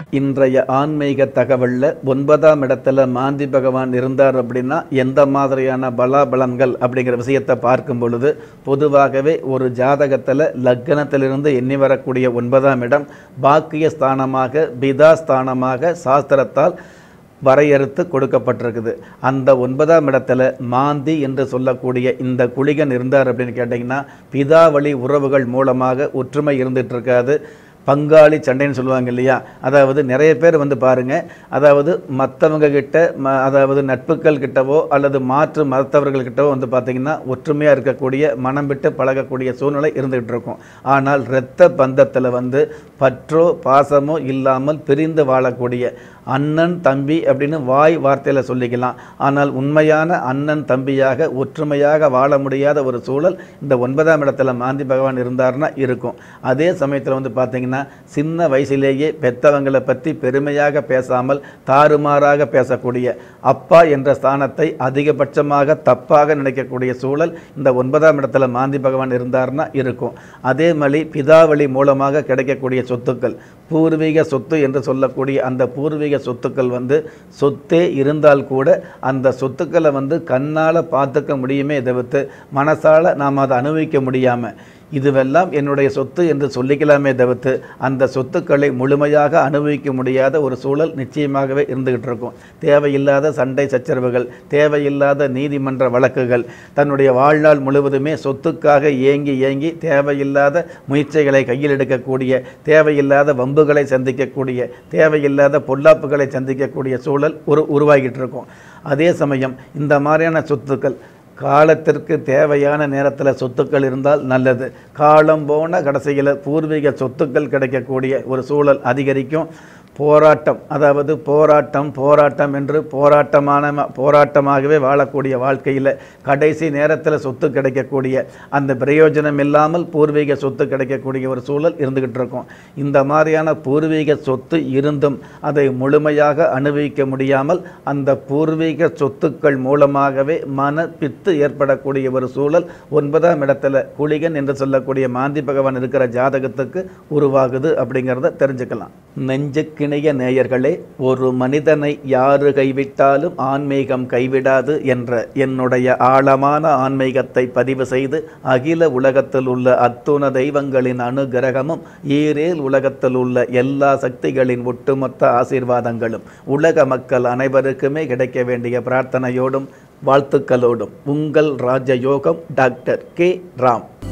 இன்றைய ஆன்மீக தகவலில் ஒன்பதாம் இடத்துல மாந்தி பகவான் இருந்தார் அப்படின்னா எந்த மாதிரியான பலாபலன்கள் அப்படிங்கிற விஷயத்தை பார்க்கும் பொழுது பொதுவாகவே ஒரு ஜாதகத்தில் லக்னத்திலிருந்து எண்ணி வரக்கூடிய ஒன்பதாம் இடம் பாக்கிய ஸ்தானமாக பிதா ஸ்தானமாக சாஸ்திரத்தால் வரையறுத்து கொடுக்கப்பட்டிருக்குது அந்த ஒன்பதாம் இடத்துல மாந்தி என்று சொல்லக்கூடிய இந்த குளிகன் இருந்தார் அப்படின்னு கேட்டிங்கன்னா பிதாவளி உறவுகள் மூலமாக ஒற்றுமை இருந்துட்டு இருக்காது பங்காளி சண்டைன்னு சொல்லுவாங்க இல்லையா அதாவது நிறைய பேர் வந்து பாருங்க அதாவது மற்றவங்க கிட்ட ம அதாவது நட்புகள் கிட்டவோ அல்லது மாற்று மதத்தவர்கள் கிட்டவோ வந்து பார்த்தீங்கன்னா ஒற்றுமையாக இருக்கக்கூடிய மனம் விட்டு பழகக்கூடிய சூழ்நிலை இருந்துகிட்டு இருக்கும் ஆனால் இரத்த பந்தத்தில் வந்து பற்றோ பாசமோ இல்லாமல் பிரிந்து வாழக்கூடிய அண்ணன் தம்பி அப்படின்னு வாய் வார்த்தையில் சொல்லிக்கலாம் ஆனால் உண்மையான அண்ணன் தம்பியாக ஒற்றுமையாக வாழ முடியாத ஒரு சூழல் இந்த ஒன்பதாம் இடத்துல மாந்தி பகவான் இருந்தார்னா இருக்கும் அதே சமயத்தில் வந்து பார்த்தீங்கன்னா சின்ன வயசிலேயே பெத்தவங்களை பற்றி பெருமையாக பேசாமல் தாறுமாறாக பேசக்கூடிய அப்பா என்ற ஸ்தானத்தை அதிகபட்சமாக தப்பாக நினைக்கக்கூடிய சூழல் இந்த ஒன்பதாம் இடத்துல மாந்தி பகவான் இருந்தார்னா இருக்கும் அதே மாதிரி பிதாவளி மூலமாக கிடைக்கக்கூடிய சொத்துக்கள் பூர்வீக சொத்து என்று சொல்லக்கூடிய அந்த பூர்வீக சொத்துக்கள் வந்து சொத்தே இருந்தால் கூட அந்த சொத்துக்களை வந்து கண்ணால் பார்த்துக்க முடியுமே தவிர்த்து மனசால் நாம் அதை அனுபவிக்க முடியாமல் இதுவெல்லாம் என்னுடைய சொத்து என்று சொல்லிக்கலாமே தவிர்த்து அந்த சொத்துக்களை முழுமையாக அனுபவிக்க முடியாத ஒரு சூழல் நிச்சயமாகவே இருந்துகிட்டு இருக்கும் தேவையில்லாத சண்டை சச்சரவுகள் தேவையில்லாத நீதிமன்ற வழக்குகள் தன்னுடைய வாழ்நாள் முழுவதுமே சொத்துக்காக ஏங்கி ஏங்கி தேவையில்லாத முயற்சிகளை கையில் எடுக்கக்கூடிய தேவையில்லாத வம்புகளை சந்திக்கக்கூடிய தேவையில்லாத பொல்லாப்புகளை சந்திக்கக்கூடிய சூழல் ஒரு உருவாகிட்டு இருக்கும் அதே சமயம் இந்த மாதிரியான சொத்துக்கள் காலத்திற்கு தேவையான நேரத்தில் சொத்துக்கள் இருந்தால் நல்லது காலம் போன கடைசியில் பூர்வீக சொத்துக்கள் கிடைக்கக்கூடிய ஒரு சூழல் அதிகரிக்கும் போராட்டம் அதாவது போராட்டம் போராட்டம் என்று போராட்டமான போராட்டமாகவே வாழக்கூடிய வாழ்க்கையில் கடைசி நேரத்தில் சொத்து கிடைக்கக்கூடிய அந்த பிரயோஜனம் இல்லாமல் பூர்வீக சொத்து கிடைக்கக்கூடிய ஒரு சூழல் இருந்துகிட்டு இருக்கும் இந்த மாதிரியான பூர்வீக சொத்து இருந்தும் அதை முழுமையாக அனுபவிக்க முடியாமல் அந்த பூர்வீக சொத்துக்கள் மூலமாகவே மன பித்து ஏற்படக்கூடிய ஒரு சூழல் ஒன்பதாம் இடத்துல குளிகன் என்று சொல்லக்கூடிய மாந்தி பகவான் இருக்கிற ஜாதகத்துக்கு உருவாகுது அப்படிங்கிறத தெரிஞ்சுக்கலாம் நெஞ்சுக்கிணைய நேயர்களே ஒரு மனிதனை யாரு கைவிட்டாலும் ஆன்மீகம் கைவிடாது என்ற என்னுடைய ஆழமான ஆன்மீகத்தை பதிவு செய்து அகில உலகத்தில் உள்ள அத்துண தெய்வங்களின் அனுகிரகமும் ஈரேல் உலகத்தில் உள்ள எல்லா சக்திகளின் ஒட்டுமொத்த ஆசீர்வாதங்களும் உலக மக்கள் அனைவருக்குமே கிடைக்க வேண்டிய பிரார்த்தனையோடும் வாழ்த்துக்களோடும் உங்கள் ராஜயோகம் டாக்டர் கே ராம்